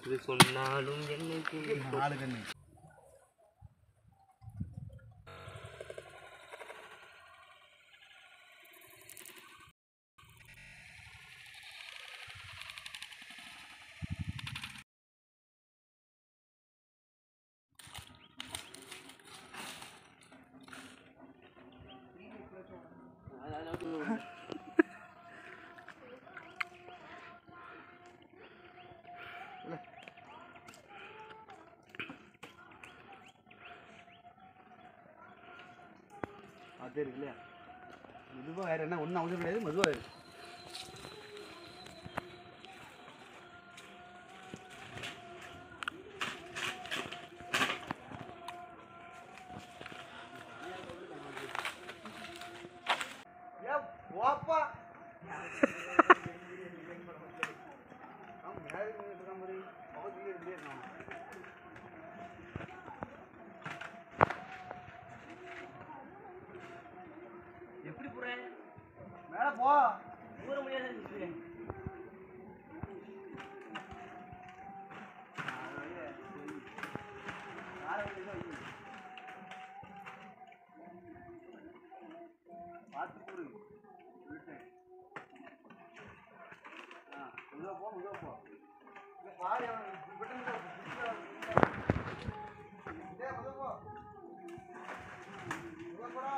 என்று சொன்னாலும் என்னை கேட்கும். நாலு கண்ணு அது இருக்குல்ல மெதுவாக வேறு என்ன ஒன்றும் அவசரம் கிடையாது மெதுவாக இரு வாப்பா எப்படி போறேன் மேலே போ ஊற முடியாத நிக்கிறேன். பார்த்து போடு விட்டேன் ஆ மெதுவாக போ மெதுவாக போ இங்க பாரு அவன் விட்டு மெதுவாக போ மெதுவாக போடா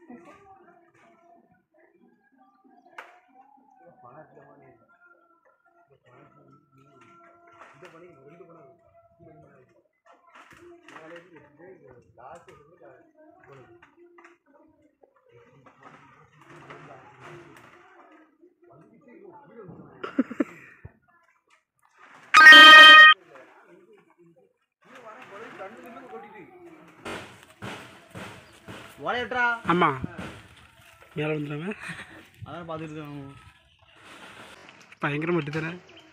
ஓலையட்டா ஆமாம் மேலே வந்துடுறாங்க அதான் பார்த்துட்டு இருக்கேன் பயங்கர மட்டு தானே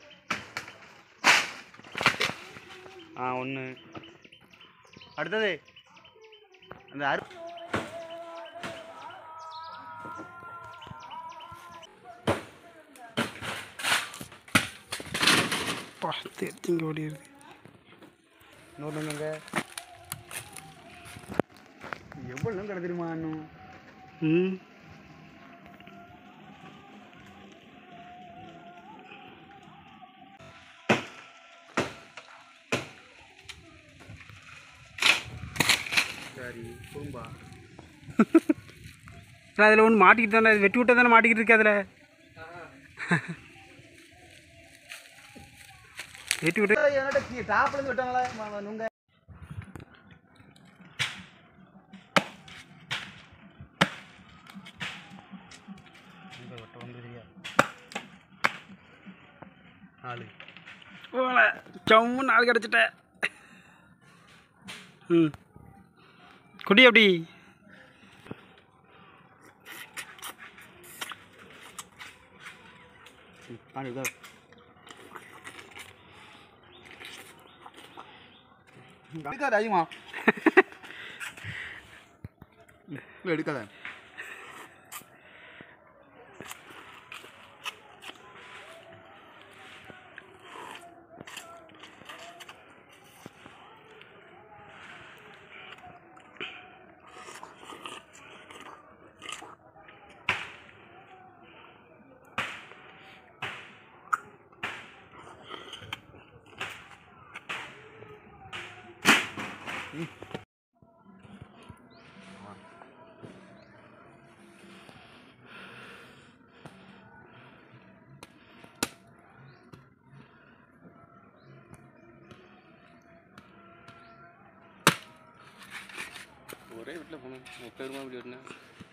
ஆ ஒன்று அடுத்தது அந்த அரு பா தெரிஞ்சுங்க ஓடிடுது இன்னொருங்க எவ்வளோ நேரம் கிடக்கு தெரியுமா இன்னும் ம் சரி குறும்பா அதில் ஒன்று மாட்டிக்கிட்டு தானே வெட்டி விட்டா தானே மாட்டிக்கிட்டு இருக்கு அதில் வெட்டி விட்டு என்னட்ட டாப்லேருந்து விட்டாங்களா நுங்க நாலு போல சம்மு நாள் கிடச்சிட்டேன் ம் குடி அப்படி நாலு இதோ எடுக்காத அதிகமா எடுக்காத ஒரே வீட்டில் போகணும் எப்போதுமா இப்படி வரணும்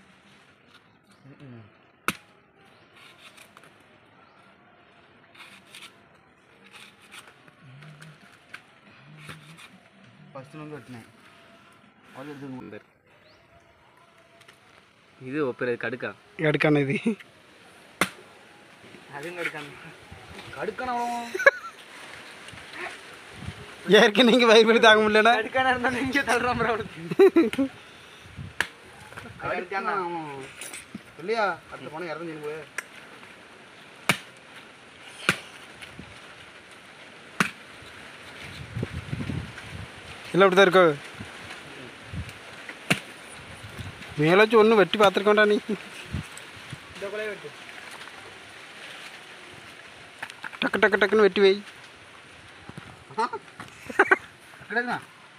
ஃபஸ்ட்டு வந்து வெட்டினேன் அது எடுத்துக்கணும் இந்த இது ஒப்புறது கடுக்கா எடுக்கான இது அதுவும் கடுக்கான கடுக்கணும் ஏற்கனவே நீங்கள் வயிறு வலி தாங்க முடியலண்ணா கடுக்கான இருந்தால் இங்கே தள்ளுறான் bro. கடுக்கணும் இல்லையா அடுத்த பணம் இறந்து போய் இல்லை அப்படி தான் இருக்கோ மேலே வச்சு ஒன்றும் வெட்டி பார்த்துருக்கோண்டா நீ இந்த கொலையை வெட்டு டக்கு டக்கு டக்குன்னு வெட்டி வை கிடைக்குமா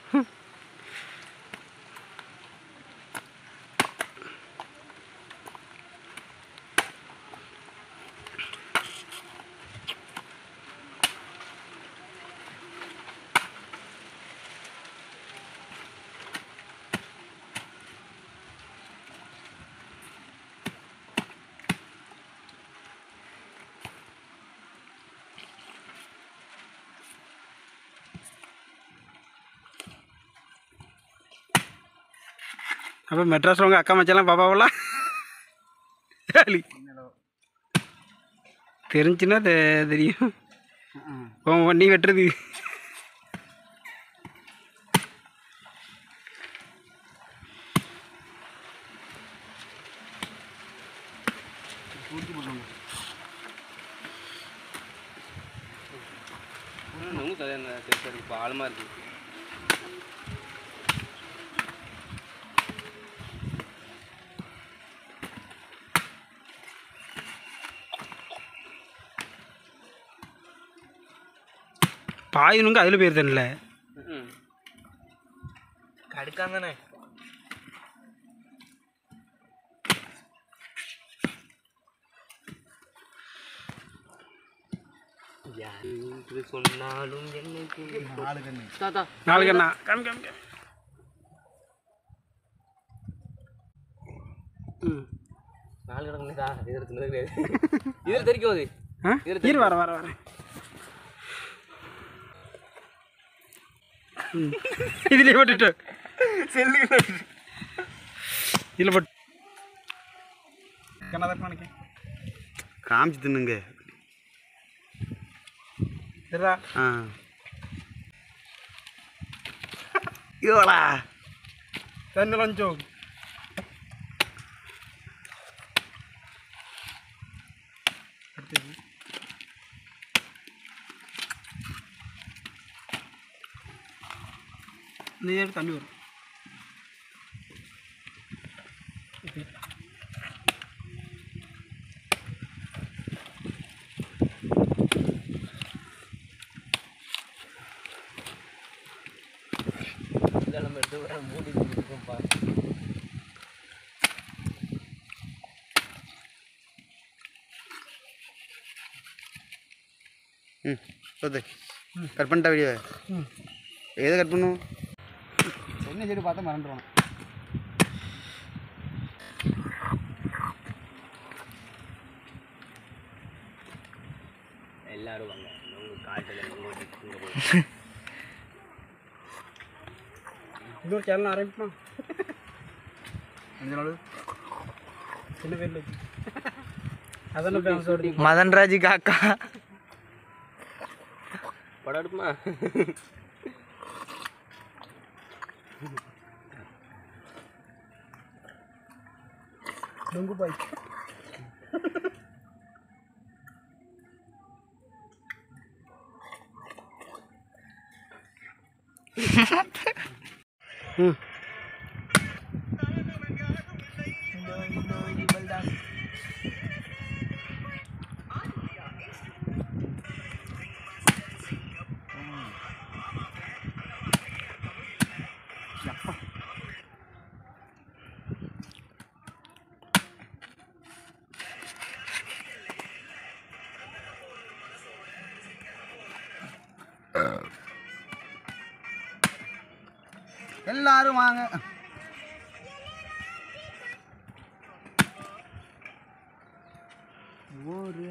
அப்போ மெட்ராஸில் உங்கள் அக்கா மச்சாலாம் பாப்பாவெல்லாம் வேலி தெரிஞ்சுன்னா தெ- தெரியும் உன் நீ வெட்டுறது நமக்கு சரியா சரி சரி இப்போ ஆழமாக இருக்குது பாயுனுங்க அதில் போயிருந்தேன்ல ம் கடுக்காங்கண்ணே யாரு சொன்னாலும் என்னை நாலு கண்ணு தாத்தா நாளைக்கு என்ன காமி காமி காமி. ம் நாலு கிடக்கு தான் இதில் தின்னது கிடையாது இதில் தெரிக்கும் அது ஆ இரு வர வர வர ம். இதுலயே போட்டுட்டு இதில் போட்டு காமிச்சு தின்னுங்க சரிடா ஆ இவளா தண்ணி லஞ்சம் நீ தண்ணி வரும் இல்லை நம்ம எடுத்து வர மூடி இருக்கோம்ப்பா ம் சொல்லு கட் பண்ணிட்டா வீடியோ எதை கட் பண்ணும் என்ன சைடு பார்த்தா மறந்துடுவான் எல்லாரும் வாங்க உங்கள் காட்டில் உங்களுக்கு இங்கே போய் இன்னொரு சேனல் ஆரம்பிப்போம் அஞ்சு நாள் சின்ன பேரில் வச்சு அதெல்லாம் ஃபேமஸ் ஓடி மதன்ராஜ் காக்கா படம் எடுப்புமா நுங்கு பாய் ம் எல்லாரும் வாங்க ஒரு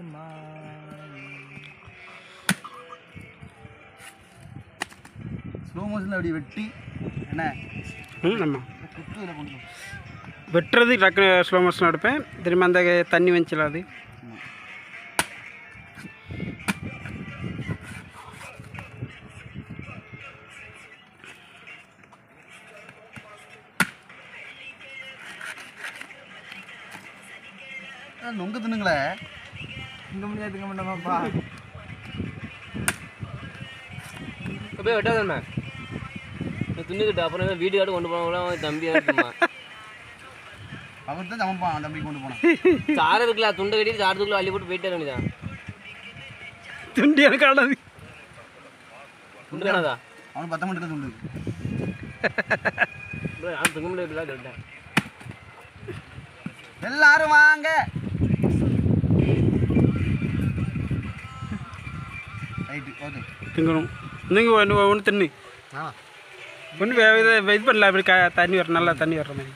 ஸ்லோ மோஷனில் அப்படி வெட்டி என்ன ம் ஆமாம் குத்து இதில் கொண்டு போ. வெட்டுறது டக்கு ஸ்லோ மோஷன் எடுப்பேன் திரும்ப அந்த தண்ணி வந்துச்சுல அது ஆ, நொங்கு தின்னுங்களே திங்க முடியாது திங்க மாட்டோமாப்பா அப்படியே வெட்டாதண்ணா தின்னுக்கிட்டு அப்புறம் வீடு காட்டு கொண்டு போனவங்களாம் தம்பி இருக்குமா அவர் தான் சமைப்பான் தம்பி கொண்டு போனான் சாரம் இருக்குல்ல துண்டை கட்டி சாரத்துக்குள்ள அள்ளி போட்டு போயிட்டே வேண்டியதான் துண்டி எனக்கு ஆனது துண்டு தானதா அவனுக்கு பத்த மட்டும் துண்டு நான் தூங்க முடியாது சொல்லிட்டேன் எல்லாரும் வாங்க ரைட்டு ஓகே திங்கணும் நீங்கள் ஒன்று ஒன்று தின்னு ஆ ஒன்று இது இது பண்ணல அப்படி க தண்ணி வர நல்லா தண்ணி வர்ற மாதிரி